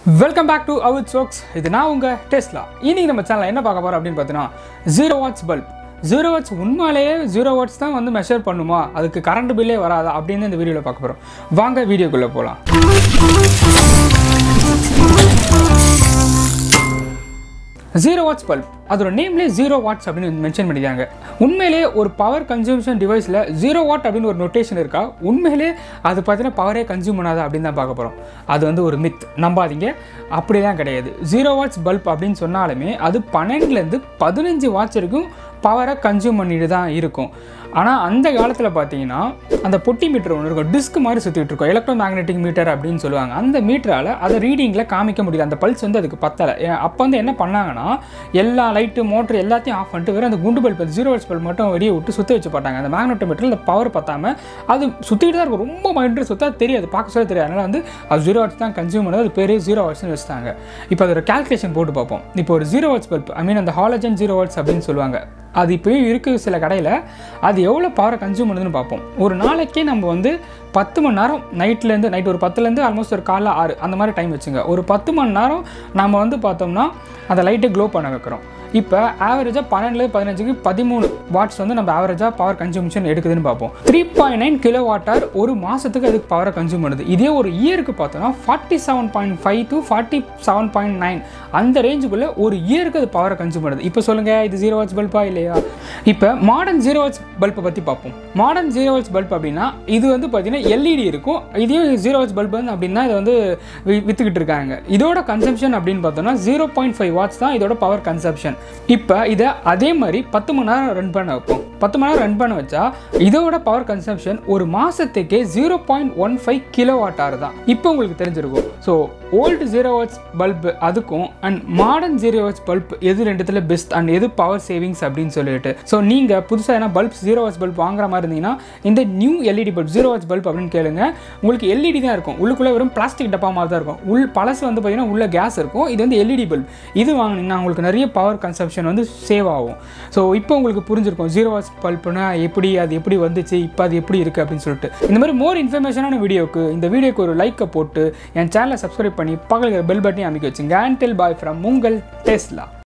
welcome back to out socks இது நான் உங்கள் டெஸ்லா இன்னைக்கு நம்ம சேனலில் என்ன பார்க்க போகிறோம் அப்படின்னு பார்த்தீங்கன்னா zero watts bulb zero watts உண்மையிலேயே ஜீரோ வாட்ஸ் தான் வந்து மெஷர் பண்ணுமா அதுக்கு கரண்ட் பில்லே வராதா அப்படின்னு இந்த வீடியோவில் பார்க்க போகிறோம் வாங்க வீடியோக்குள்ளே போகலாம் ஜீரோ வாட்ஸ் பல்ப் அதோட நேம்லேயே ஜீரோ வாட்ஸ் அப்படின்னு மென்ஷன் பண்ணியிருக்காங்க உண்மையிலே ஒரு பவர் கன்சூம்ஷன் டிவைஸில் ஜீரோ வாட் அப்படின்னு ஒரு நொட்டேஷன் இருக்கா உண்மையிலே அது பார்த்தீங்கன்னா பவரே கன்சியூம் பண்ணாதா அப்படின்னு தான் பார்க்க போகிறோம் அது வந்து ஒரு மித் நம்பாதீங்க அப்படிலாம் கிடையாது ஜீரோ வாட்ஸ் பல்ப் அப்படின்னு சொன்னாலுமே அது பன்னெண்டுலேருந்து பதினஞ்சு வாட்ஸ் வரைக்கும் பவரை கன்சியூம் பண்ணிட்டு தான் இருக்கும் ஆனால் அந்த காலத்தில் பார்த்தீங்கன்னா அந்த பொட்டி மீட்டர் ஒன்று இருக்கும் டிஸ்க் மாதிரி சுற்றிட்டு இருக்கும் எலக்ட்ரோ மேக்னெட்டிக் மீட்டர் அப்படின்னு சொல்லுவாங்க அந்த மீட்டரால் அதை ரீடிங்கில் காமிக்க முடியல அந்த பல்ஸ் வந்து அதுக்கு பத்தலை அப்போ வந்து என்ன பண்ணாங்கன்னா எல்லா லைட்டு மோட்டர் எல்லாத்தையும் ஆஃப் பண்ணிட்டு வெறும் அந்த குண்டு பல்ப் ஜீரோ வாட்ஸ் பல்ப் மட்டும் வெளியே விட்டு சுற்ற வச்சு பார்த்தாங்க அந்த மேக்னெட்டோமீட்டரில் அந்த பவர் பத்தாமல் அது சுற்றிட்டு தான் இருக்கும் ரொம்ப மைண்ட் சுத்தா தெரியாது பார்க்க சொல்ல தெரியாது அதனால் வந்து அது ஜீரோ வாட்ஸ் தான் கன்சியூம் பண்ணது அது பேரே ஜீரோ வாட்ஸ்னு வச்சுட்டாங்க இப்போ அதோட கால்குலேஷன் போட்டு பார்ப்போம் இப்போ ஒரு zero watts bulb I mean அந்த ஹாலஜன் ஜீரோ வாட்ஸ் அப்படின்னு சொல்லுவாங்க அது இப்போயும் இருக்குது சில கடையில் அது எவ்வளோ பவரை கன்சியூம் பண்ணுதுன்னு பார்ப்போம் ஒரு நாளைக்கே நம்ம வந்து பத்து மணி நேரம் நைட்லேருந்து நைட் ஒரு பத்துலேருந்து ஆல்மோஸ்ட் ஒரு காலைல ஆறு அந்த மாதிரி டைம் வச்சுங்க ஒரு பத்து மணி நேரம் நம்ம வந்து பார்த்தோம்னா அந்த லைட்டை க்ளோ பண்ண வைக்கிறோம் இப்போ ஆவரேஜாக பன்னெண்டுலேருந்து பதினஞ்சுக்கு பதிமூணு வாட்ஸ் வந்து நம்ம ஆவரேஜாக பவர் கன்சூம்ஷன் எடுக்குதுன்னு பார்ப்போம் three point nine kilo watt hour ஒரு மாதத்துக்கு அதுக்கு பவரை கன்சூம் பண்ணுது இதே ஒரு இயருக்கு பார்த்தோம்னா forty seven point five to forty seven point nine அந்த ரேஞ்சுக்குள்ளே ஒரு இயருக்கு அது பவரை கன்சூம் பண்ணுது இப்போ சொல்லுங்கள் இது ஜீரோ வாட்ஸ் பல்பா இல்லையா இப்போ மாடர்ன் ஜீரோ வாட்ஸ் பல்பை பற்றி பார்ப்போம் மாடர்ன் ஜீரோ வாட்ஸ் பல்ப் அப்படின்னா இது வந்து பார்த்தீங்கன்னா எல்இடி இருக்கும் இதையும் ஜீரோ வாட்ஸ் பல்ப் வந்து அப்படின்னா இது வந்து வி- வித்துக்கிட்டு இருக்காங்க இதோட கன்சம்ஷன் அப்படின்னு பார்த்தோம்னா ஜீரோ பாயிண்ட் ஃபைவ் வாட்ஸ் தான் இதோட பவர் கன்சப்ஷன் இப்போ இதை அதே மாதிரி பத்து மணி நேரம் ரன் பண்ண வைப்போம் பத்து மணி நேரம் ரன் பண்ண வச்சா இதோட பவர் கன்சம்ஷன் ஒரு மாதத்துக்கே zero point one five kilo watt hour தான் இப்போ உங்களுக்கு தெரிஞ்சிருக்கும் so old zero watts bulb அதுக்கும் and modern zero watts bulb எது ரெண்டுத்துல பெஸ்ட் அண்ட் எது பவர் சேவிங்ஸ் அப்படின்னு சொல்லிட்டு ஸோ நீங்கள் புதுசாக என்ன பல்ப் ஜீரோ வாட்ஸ் பல்ப் வாங்குற மாதிரி இருந்தீங்கன்னா இந்த new LED bulb zero watts bulb அப்படின்னு கேளுங்க உங்களுக்கு எல்இடி தான் இருக்கும் உள்ளுக்குள்ளே வெறும் பிளாஸ்டிக் டப்பா மாதிரி தான் இருக்கும் உள் பழசு வந்து பார்த்தீங்கன்னா உள்ள கேஸ் இருக்கும் இது வந்து எல்இடி பல்ப் இது வாங்கினீங்கன்னா உங்களுக்கு நிறைய பவர் கன்சப்ஷன் வந்து சேவ் ஆகும் ஸோ இப்போ உங்களுக்கு புரிஞ்சிருக்கும் ஜீரோ வாட்ஸ் பல்ப்னா எப்படி அது எப்படி வந்துச்சு இப்போ அது எப்படி இருக்குது அப்படின்னு சொல்லிட்டு இந்த மாதிரி மோர் இன்ஃபர்மேஷனான வீடியோக்கு இந்த வீடியோக்கு ஒரு லைக்கை போட்டு என் சேனலை சப்ஸ்கிரைப் பண்ணி பக்கத்தில் பெல் பட்டனையும் அமைக்க வச்சுங்க அண்ட் டெல் பாய் ஃப்ரம் உங்கள் டெஸ்லா